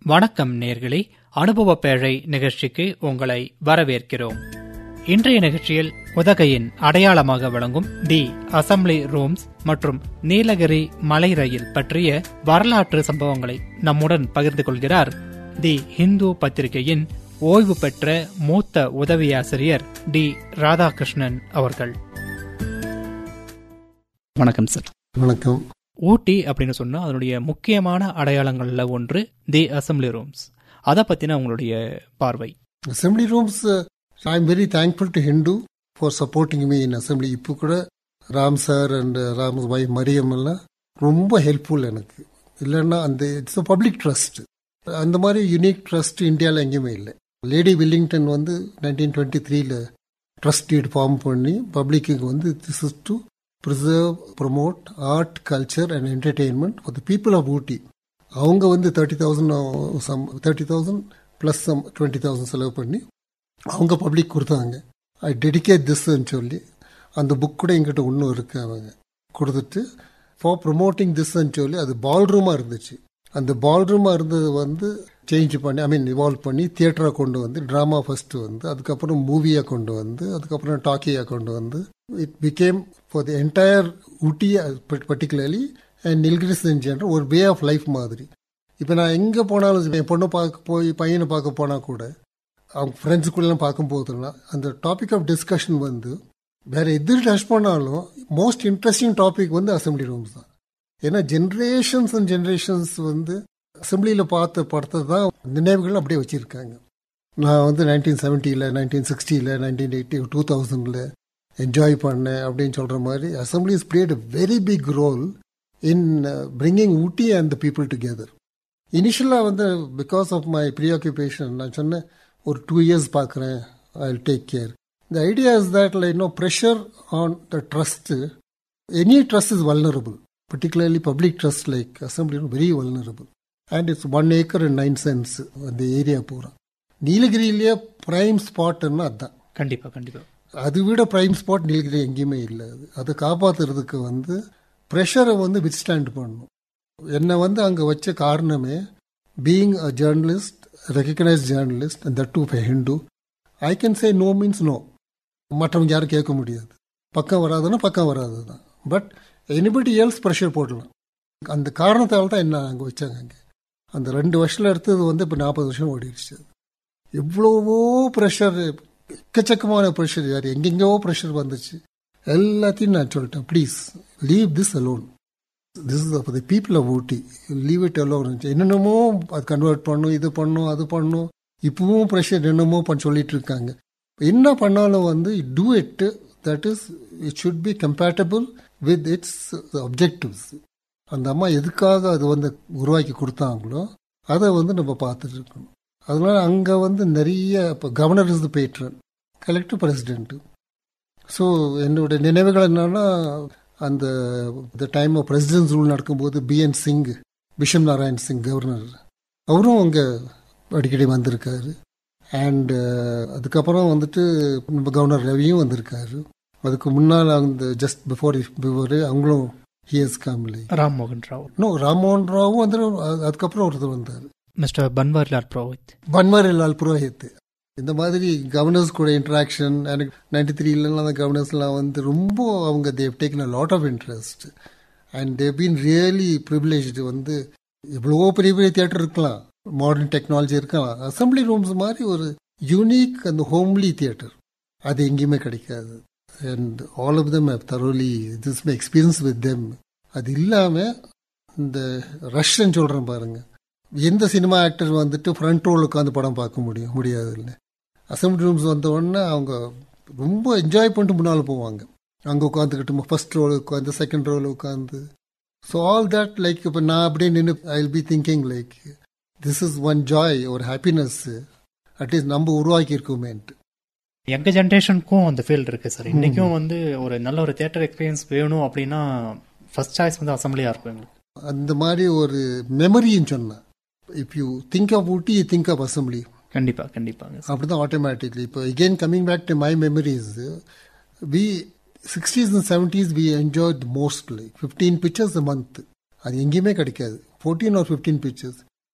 வணக்கம் நேர்களே அனுபவ பேழை நிகழ்ச்சிக்கு உங்களை வரவேற்கிறோம் இன்றைய நிகழ்ச்சியில் உதகையின் அடையாளமாக விளங்கும் தி அசம்பிளி ரூம்ஸ் மற்றும் நீலகிரி மலை ரயில் பற்றிய வரலாற்று சம்பவங்களை நம்முடன் பகிர்ந்து கொள்கிறார் தி ஹிந்து பத்திரிகையின் ஓய்வு பெற்ற மூத்த உதவியாசிரியர் டி ராதாகிருஷ்ணன் அவர்கள் வணக்கம் சார் வணக்கம் ஊட்டி அப்படின்னு சொன்னா அதனுடைய முக்கியமான அடையாளங்கள்ல ஒன்று தி அசம்பிளி ரூம்ஸ் அதை பத்தின உங்களுடைய பார்வை assembly rooms I am very thankful to Hindu for supporting me in assembly இப்போ கூட Ram sir and Ram wife Mariam எல்லாம் ரொம்ப ஹெல்ப்ஃபுல் எனக்கு இல்லைன்னா அந்த இட்ஸ் பப்ளிக் ட்ரஸ்ட் அந்த மாதிரி யூனிக் ட்ரஸ்ட் இந்தியாவில் எங்கேயுமே இல்லை லேடி வில்லிங்டன் வந்து நைன்டீன் டுவெண்ட்டி த்ரீல ட்ரஸ்ட் பீட் ஃபார்ம் பண்ணி பப்ளிக்கு வந்து this is to preserve promote art culture and entertainment for the people of Ooty அவங்க வந்து thirty thousand some thirty thousand plus some twenty thousand செலவு பண்ணி அவங்க பப்ளிக் கொடுத்தாங்க ஐ டெடிகேட் திஸ்ன்னு சொல்லி அந்த புக் கூட எங்கிட்ட இன்னும் இருக்கு அவங்க கொடுத்துட்டு ஃபார் ப்ரொமோட்டிங் திஸ்ன்னு சொல்லி அது பால் ரூமாக இருந்துச்சு அந்த பால் ரூமாக இருந்தது வந்து சேஞ்ச் பண்ணி ஐ மீன் இவால்வ் பண்ணி தியேட்டராக கொண்டு வந்து ட்ராமா ஃபர்ஸ்ட் வந்து அதுக்கப்புறம் மூவியாக கொண்டு வந்து அதுக்கப்புறம் டாக்கியாக கொண்டு வந்து it became for the entire Ooty particularly and Nilgiris in general ஒரு வே ஆஃப் லைஃப் மாதிரி இப்போ நான் எங்கே போனாலும் என் பொண்ணை பார்க்க போய் பையனை பார்க்க போனால் கூட அவங்க ஃப்ரெண்ட்ஸுக்குள்ளெல்லாம் பார்க்கும்போதுன்னா அந்த டாபிக் ஆஃப் டிஸ்கஷன் வந்து வேற எது டச் பண்ணாலும் மோஸ்ட் இன்ட்ரெஸ்டிங் டாபிக் வந்து அசம்பிளி ரூம்ஸ் தான் ஏன்னா ஜென்ரேஷன்ஸ் அண்ட் ஜென்ரேஷன்ஸ் வந்து அசம்பிளியில் பார்த்த படத்தை தான் நினைவுகள் அப்படியே வச்சுருக்காங்க நான் வந்து நைன்டீன் செவன்ட்டியில் நைன்டீன் சிக்ஸ்டியில் நைன்டீன் எயிட்டி டூ தௌசண்டில் என்ஜாய் பண்ணேன் அப்படின்னு சொல்கிற மாதிரி assemblies played a very big role in bringing Ooty and the people together இனிஷியலாக வந்து because of my preoccupation நான் சொன்னேன் ஒரு டூ இயர்ஸ் பார்க்குறேன் I take care the idea is that like no pressure on the trust any trust is vulnerable particularly public trust like assembly very vulnerable and it's one acre and nine cents அந்த area பூரா நீலகிரியிலேயே prime ஸ்பாட்னா அதுதான் கண்டிப்பா கண்டிப்பா அது விட prime spot Nilgiri எங்கேயுமே இல்லை அது அதை காப்பாத்துறதுக்கு வந்து ப்ரெஷரை வந்து வித்ஸ்டாண்ட் பண்ணணும் என்னை வந்து அங்கே வச்ச காரணமே being a journalist recognise journalist that to Hindu I can say no means no மற்றவங்க யாரும் கேட்க முடியாது பக்கம் வராதுன்னா பக்கம் வராது தான் பட் எனிபடி எல்ஸ் ப்ரெஷர் போடலாம் அந்த காரணத்தால் தான் என்ன அங்கே வச்சாங்க அங்கே அந்த ரெண்டு வருஷத்தில் எடுத்தது வந்து இப்போ நாற்பது வருஷம் ஓடிடுச்சு எவ்வளவோ ப்ரெஷர் எக்கச்சக்கமான ப்ரெஷர் யார் எங்கெங்கோ ப்ரெஷர் வந்துச்சு எல்லாத்தையும் நான் சொல்லிட்டேன் please leave this alone this is the people of Ooty leave it alone என்னென்னமோ அது கன்வெர்ட் பண்ணும் இது பண்ணும் அது பண்ணும் இப்பவும் ப்ரெஷர் என்னமோ பண்ண சொல்லிட்டு இருக்காங்க என்ன பண்ணாலும் வந்து do it that is it should be compatible with its objectives அந்த அம்மா எதுக்காக அது வந்து உருவாக்கி கொடுத்தாங்களோ அதை வந்து நம்ம பார்த்துட்டு இருக்கணும் அதனால அங்கே வந்து நிறைய இப்போ governor is the patron collector president so என்னுடைய நினைவுகள் என்னன்னா அந்த the time of president's rule நடக்கும்போது B N Singh Bhishma Narayan Singh governor அவரும் அங்கே அடிக்கடி வந்திருக்காரு அண்ட் அதுக்கப்புறம் வந்துட்டு நம்ம கவர்னர் ரவியும் வந்திருக்காரு அதுக்கு முன்னால் அந்த ஜஸ்ட் பிஃபோர் பிஃபோர் அவங்களும் ஹியர்ஸ் காமிலி ராம் மோகன் ராவ் இன்னும் ராம்மோகன் ராவும் வந்து அதுக்கப்புறம் ஒருத்தர் வந்தார் மிஸ்டர் பன்வாரிலால் புரோஹித் பன்வாரிலால் புரோஹித் இந்த மாதிரி கவர்னர்ஸ் கூட இன்ட்ராக்ஷன் எனக்கு நைன்டி த்ரீலாம் அந்த கவர்னர்ஸ்லாம் வந்து ரொம்ப அவங்க they taken a lot of interest and they been really privileged வந்து எவ்வளவோ பெரிய பெரிய தியேட்டர் இருக்கலாம் மாடர்ன் டெக்னாலஜி இருக்கலாம் அசம்பிளி ரூம்ஸ் மாதிரி ஒரு யூனிக் அந்த ஹோம்லி தியேட்டர் அது எங்கேயுமே கிடைக்காது and all of them how thoroughly this my experience with them அது இல்லாமல் இந்த ரஷ்ன்னு சொல்கிறேன் பாருங்க எந்த சினிமா ஆக்டர் வந்துட்டு ஃப்ரண்ட் ரோல் உட்காந்து படம் பார்க்க முடியும் முடியாது இல்லை அசம்பிளி ரூம்ஸ் வந்த உடனே அவங்க ரொம்ப என்ஜாய் பண்ணிட்டு முன்னால் போவாங்க அங்கே உட்காந்துக்கிட்டு ஃபர்ஸ்ட் ரோல் உட்காந்து செகண்ட் ரோல் உட்காந்து ஸோ ஆல் தட் லைக் இப்போ நான் அப்படியே நின்று I will be thinking like this is one joy ஒரு ஹாப்பினஸ் அட்லீஸ்ட் நம்ம உருவாக்கி இருக்கோமேன்ட்டு எங்க ஜென்ரேஷனுக்கும் அந்த ஃபீல்டு இருக்கு சார் இன்னைக்கும் வந்து ஒரு நல்ல ஒரு தியேட்டர் எக்ஸ்பீரியன்ஸ் வேணும் அப்படின்னா ஃபர்ஸ்ட் சாய்ஸ் வந்து அசம்பிளியா இருக்கும் எங்களுக்கு அந்த மாதிரி ஒரு மெமரின்னு சொன்னேன் if you think of Ooty you think of assembly கண்டிப்பா கண்டிப்பாங்க அப்படிதான் ஆட்டோமேட்டிக்லி இப்போ again coming back to my memories we sixties and seventies we enjoy most like fifteen pictures month அது எங்கேயுமே கிடைக்காது ஃபோர்டீன் ஆர் ஃபிஃப்டீன் பிக்சர்ஸ்